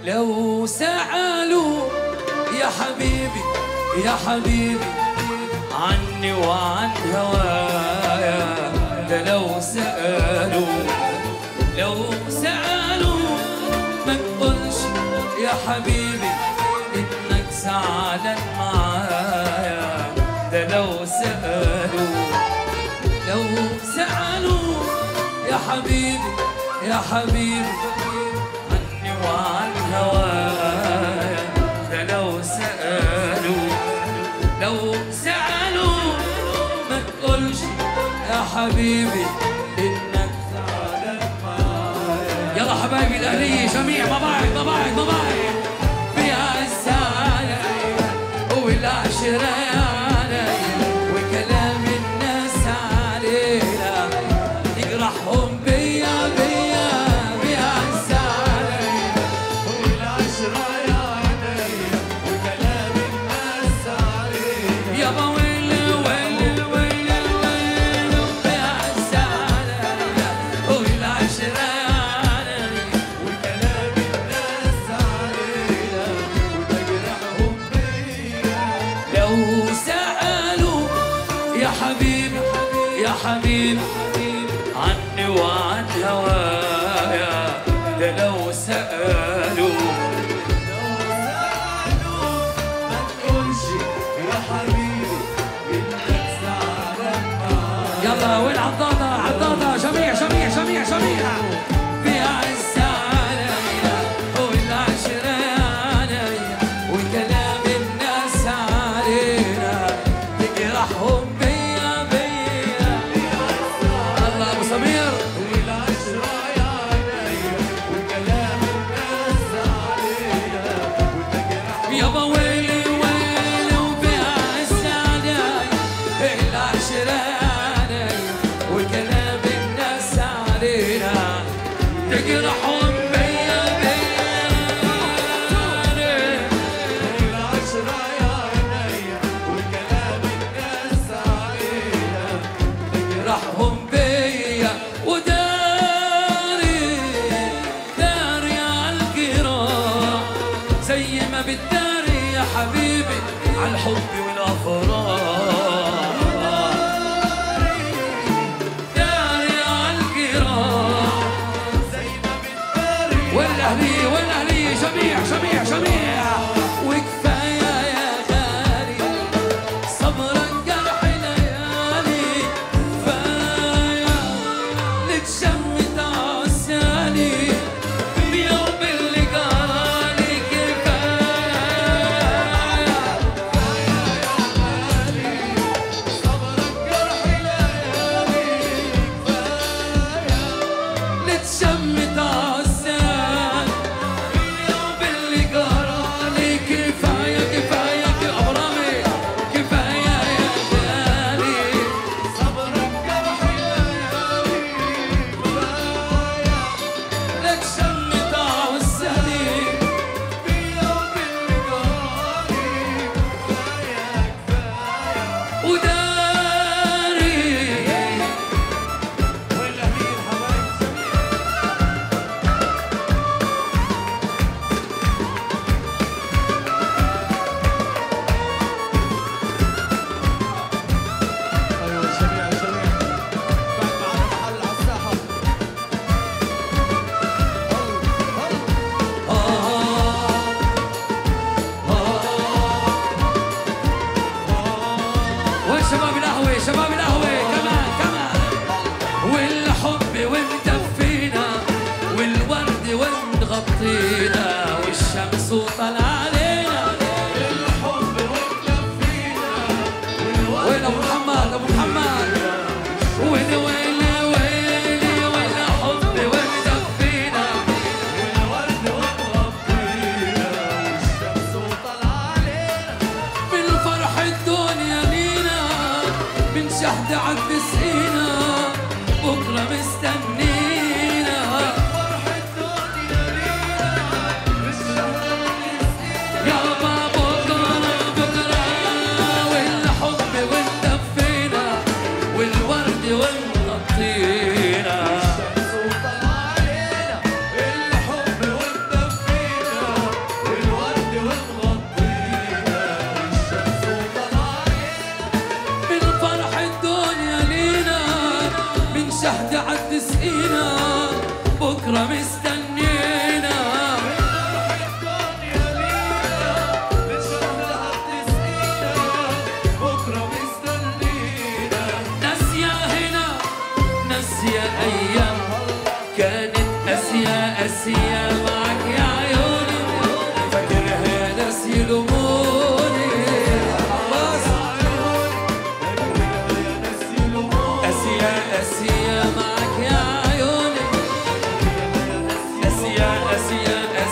لو سألوا يا حبيبي يا حبيبي عني وعن هوايا ده لو سألوا لو سألوا ما تقولش يا حبيبي انك زعلان معايا ده لو سألوا لو سألوا يا حبيبي يا حبيبي عني وعن هوايا ده لو سألوا لو سألوا ما تقولش يا حبيبي إنك زعلان معايا يلا حبايبي الأهلية جميع مباعد مباعد مباعد فيها السعادة والعشرة علي وكلام الناس علينا يجرحهم بيا بيا بيا السعادة والعشرة يا عيني وكلام الناس علينا يابا ويل ويل ويل ويل بيا السعادة والعشرة علي وكلام الناس علينا وتجرحهم بيا لو سألوا يا حبيبي يا حبيبي عني وعن هوايا ده لو سألوا ما تقولش يا حبيبي انك زعلان معايا يلا وين عضاضة عضاضة جميع جميع جميع جميع فيها السعادة والعشرة عليا وكلام الناس علينا تجرحهم بيا بيا الله أبو سمير والعشرة يا عيني وكلام الناس علينا وتجرحهم يابا ويلي ويلي وبيع السعادة العشرة علي وكلام الناس علينا تجرحهم بيا بيا والعشرة يا عيني وكلام الناس علينا تجرحهم بيا وداري داري على الجراح زي ما بتداري يا حبيبي على الحب والافراح داري على الجراح زي ما بتداري والاهلي والاهلي جميع جميع جميع وكفايه يا غالي صبرك جرح ليالي كفايه نتشمت عسالي بيوم اللي جرالي كفايه صبرك جرح ليالي كفاية نتشمت عسال اليوم اللي جرالي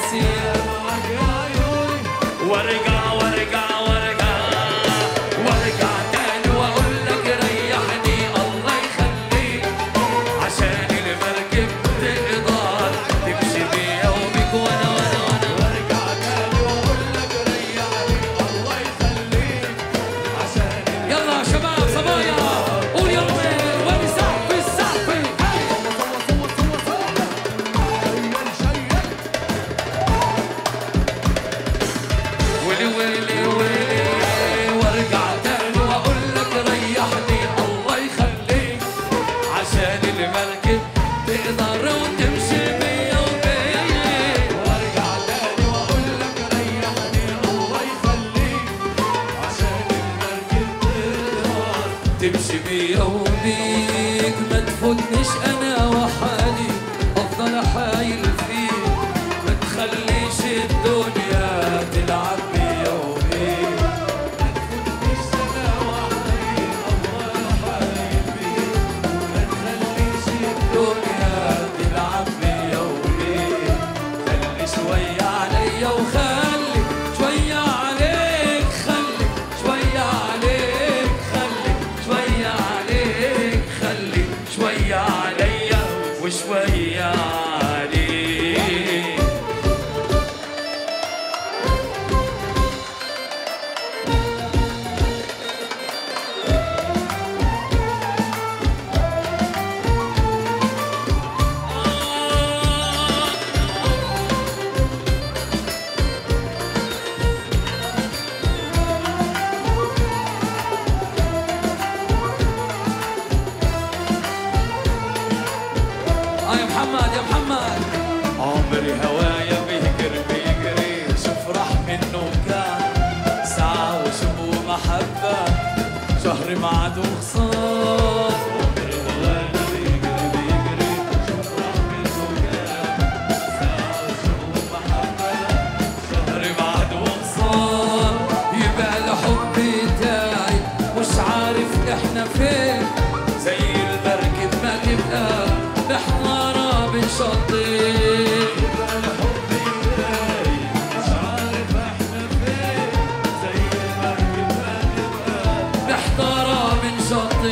نسيها معك يا عيوني وارجع وارجع وارجع وارجع تاني واقول لك ريحني الله يخليك عشان المركب تقدر تمشي بيا وبيك وانا وانا وانا وارجع تاني واقول لك ريحني الله يخليك عشان يلا يا شباب صبايا قول يلا وين وين السقف السقف هاي ويلي ويلي ويلي وارجع تاني واقول لك ريحني الله يخليك عشان المركب تقدر وتمشي بيا وبيا وارجع تاني واقول لك ريحني الله يخليك عشان المركب تقدر تمشي بيا وبيك ما تفوتنيش انا وحالي افضل حايل فيك ما تخليش الدنيا تلعب بيا وبيك مش سنة وحدي الله حايل بيك ما تخليش الدنيا تلعب بيا وبيك خلي شوية عليا وخلي شوية عليك خلي شوية عليك خلي شوية عليك خلي شوية عليا وشوية عليك آه يا محمد يا محمد عمري هوايا بيجري بيجري شوف راح منه كان ساعة وشوق محبة شهر معد وخسار عمري هوايا بيجري بيجري شوف راح منه كان ساعة وشوق محبة شهر معد وخسار يبقى الحب بتاعي مش عارف احنا فين زي المركب ما نبقى محمرة بين شطين الحب يداري مش عارف احنا فين زي المركب ما نبقى محتارة بين شطين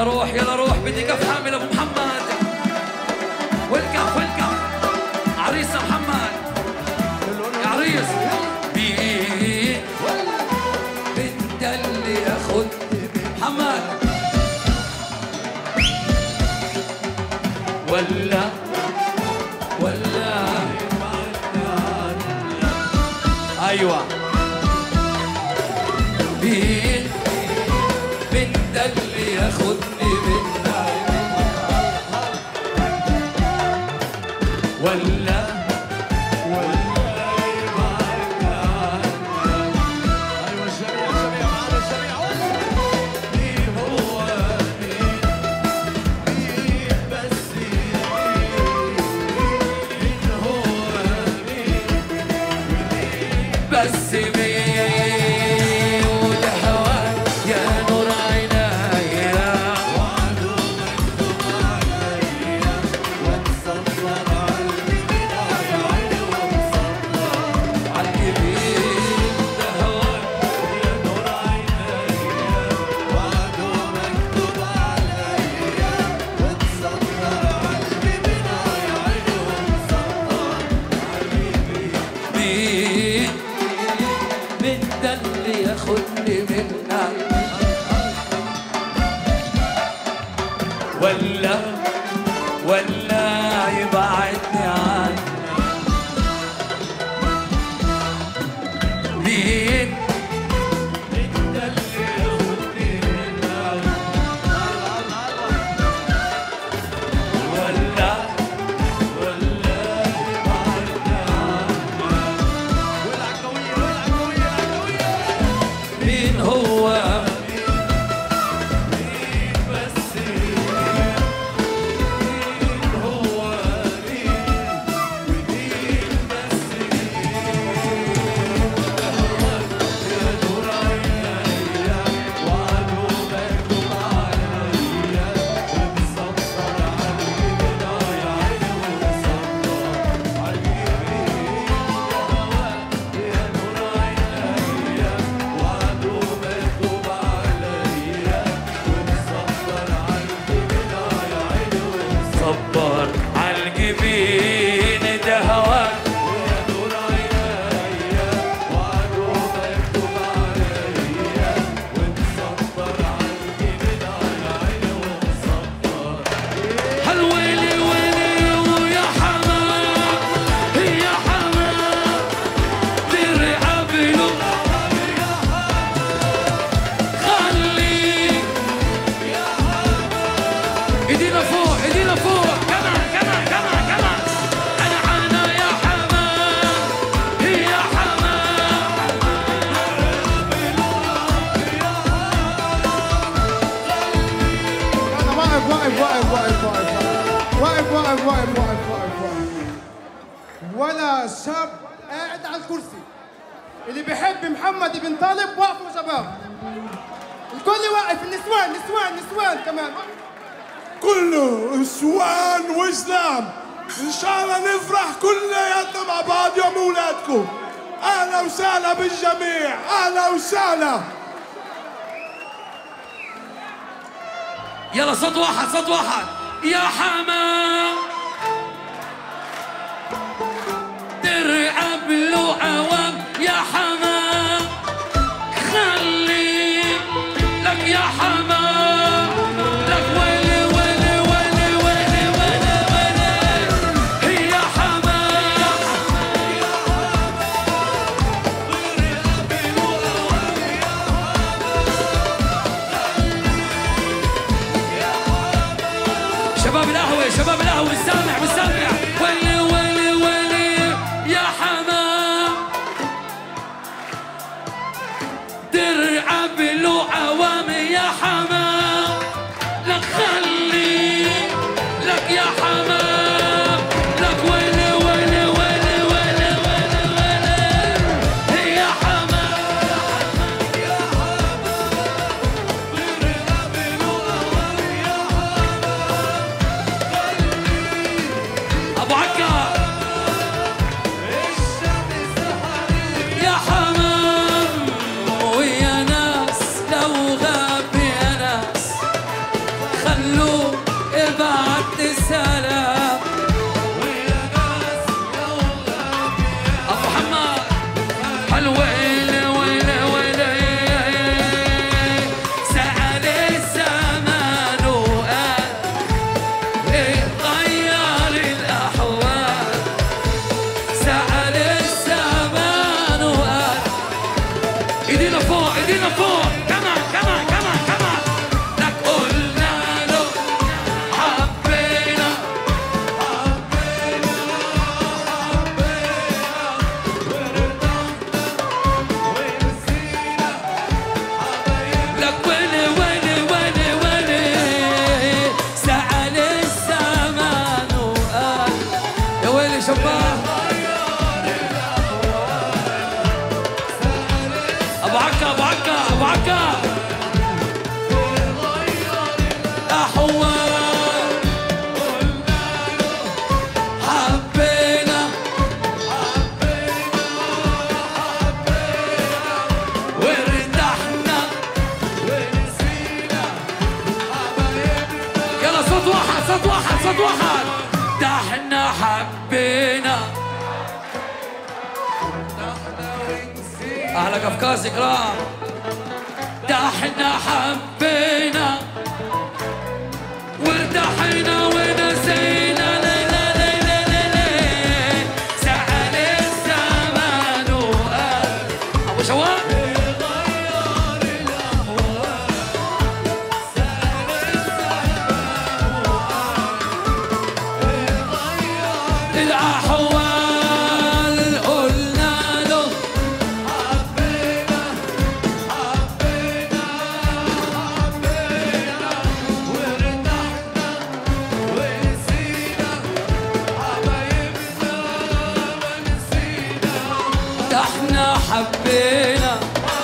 يلا روح يلا روح بدي كف حامل ابو محمد والكف والكف عريس محمد يا عريس بيه انت اللي ياخدني محمد ولا ولا ايوه مين مين ده اللي ياخدني منها ولا ايوه الجميع الجميع معنا الجميع مين هو مين مين بس مين هو مين بس مين وده هواك يا نور عينيا وعده مكتوب عليا ومسطر قلبي من عيني ومسطر عالجبين ده هواك يا نور عينيا وعده مكتوب عليا ومسطر قلبي من عيني ومسطر مين مين ده اللي ياخدني منها ولا ولا يبعدني عنك مين ده اللي ياخدني منها ولا ولا يبعدني عنك والعقوية والعقوية العقوية مين هو مين بس مين هو مين ومين بس مين هواك يا نور عينيا وعده مكتوب عليا ومسطر علي من عيني ومسطر علي هواك يا نور عينيا وعده مكتوب عليا ومسطر علي من عيني ومسطر صبر عالجبين ده هواك يا نور عينيا وعده مكتوب عليا ومسطر علي من عيني ومسطر هالويلي ويلي ويا حمام يا حمام دري عبلو خليك ايدينا فوق ايدينا فوق كمان كمان كمان كمان انا حنا يا حمام يا حمام انا واقف واقف واقف واقف واقف واقف واقف واقف واقف واقف واقف ولا شاب قاعد على الكرسي اللي بيحب محمد بن طالب وقفوا يا شباب الكل واقف النسوان نسوان نسوان كمان كله نسوان واسلام ان شاء الله نفرح كلياتنا مع بعض يوم ولادكم اهلا وسهلا بالجميع اهلا وسهلا يلا صوت واحد صوت واحد يا حمام ترعب له عوام يا حمام خلي لك يا حمام لك ويلي ويلي ويلي ويلي ويلي ويلي يا حمام شباب القهوة شباب القهوة بالسامع بالسامع ويلي ويلي ويلي يا حمام ترعب له عوام يا حمام صوت واحد ده احنا حبينا اهلا قفقاز اكرام ده احنا حبينا وارتحينا ونسينا ليلة ليلة ليلة سأل الزمان وقال أبو شوال الأحوال قلنا له ده احنا حبينا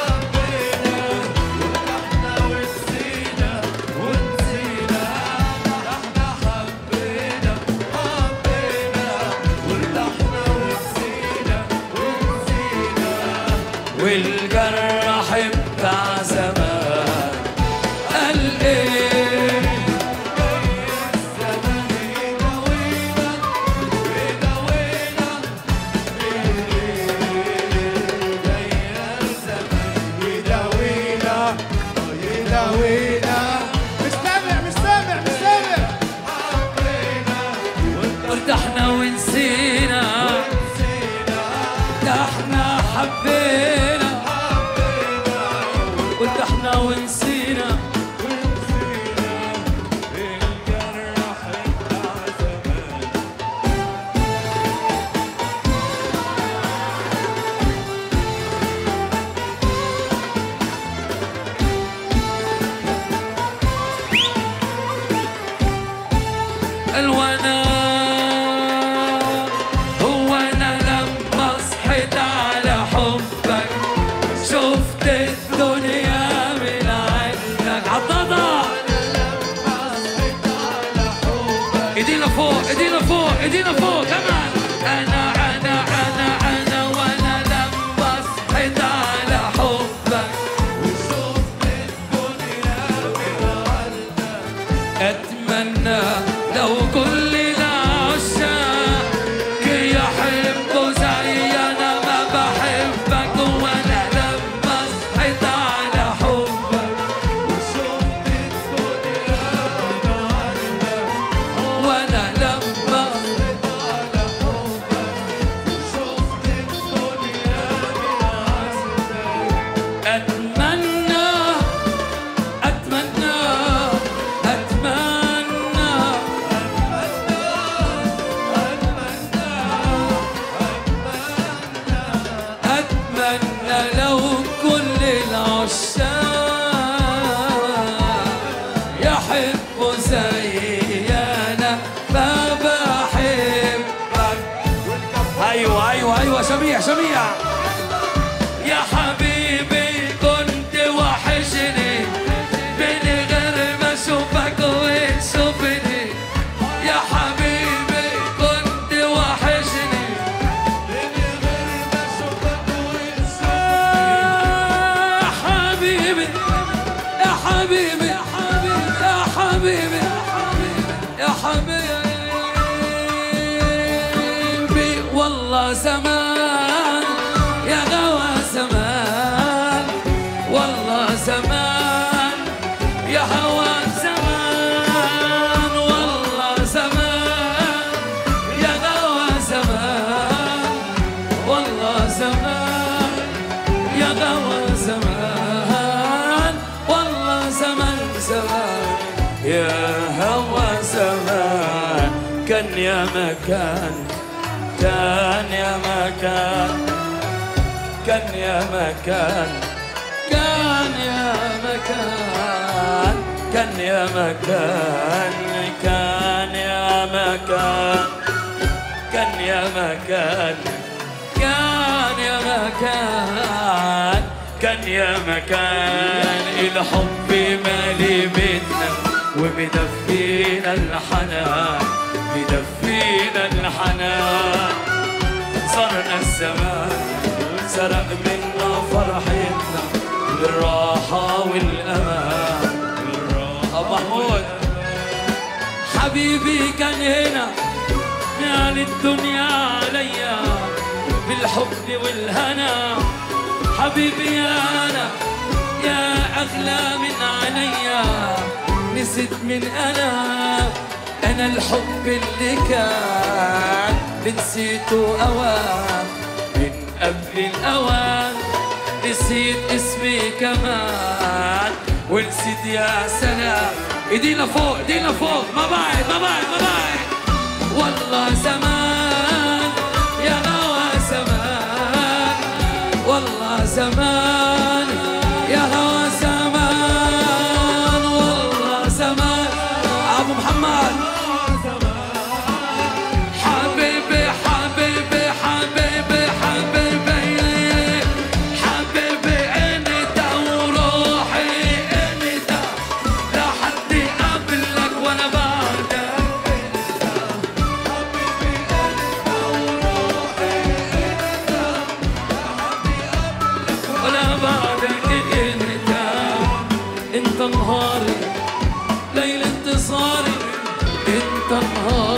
والجرح بتاع زمان قال ايه يداوينا يداوينا مش سامع مش سامع مش سامع ارتحنا ونسينا ده احنا حبينا ارتحنا ونسينا الوانا هو انا لما صحيت على حبك شفت الدنيا من عندك عطاطا ايدينا فوق ايدينا فوق ايدينا فوق كمان انا انا انا انا وانا لما صحيت على حبك اتمنى لو كل العشاق يحبوا زي انا ما بحبك وانا لما صحيت على حبك وانا لما اتمنى اتمنى اتمنى اتمنى لو كل العشاق يحبوا زي انا ما بحبك ايوه ايوه ايوه شميع شميع يا حبيبي كنت وحشني من غير ما اشوفك وتشوفني يا حبيبي كنت وحشني يا حبيبي يا حبيبي يا حبيبي يا حبيبي يا حبيبي والله زمان يا غوى زمان والله زمان يا هوى زمان والله زمان يا غوى زمان والله زمان يا غوى زمان والله زمان زمان يا هوى زمان كان يا مكان كان يا مكان كان يا مكان كان يا مكان كان يا مكان كان يا مكان كان يا مكان كان يا مكان كان يا مكان الحب مالي منا ومدفينا الحنان مدفينا الحنان صرنا الزمان سرق منا فرحتنا بالراحة والأمان بالراحة محمود حبيبي كان هنا مال الدنيا عليا بالحب والهنا حبيبي يا انا يا اغلى من عليا نسيت من انا انا الحب اللي كان نسيته اوان من قبل الاوان نسيت اسمي كمان ونسيت يا سلام ايدينا فوق ايدينا فوق ما بعد ما بعد ما بعد والله زمان يا هوى زمان والله زمان يا هوى زمان والله زمان ابو محمد حبيبي حبيبي حبيبي حبيبي حبيبي انت وروحي انت لا حد قبلك ولا بعدك ولا بعدك انت انت نهاري ليل انتصاري انت نهاري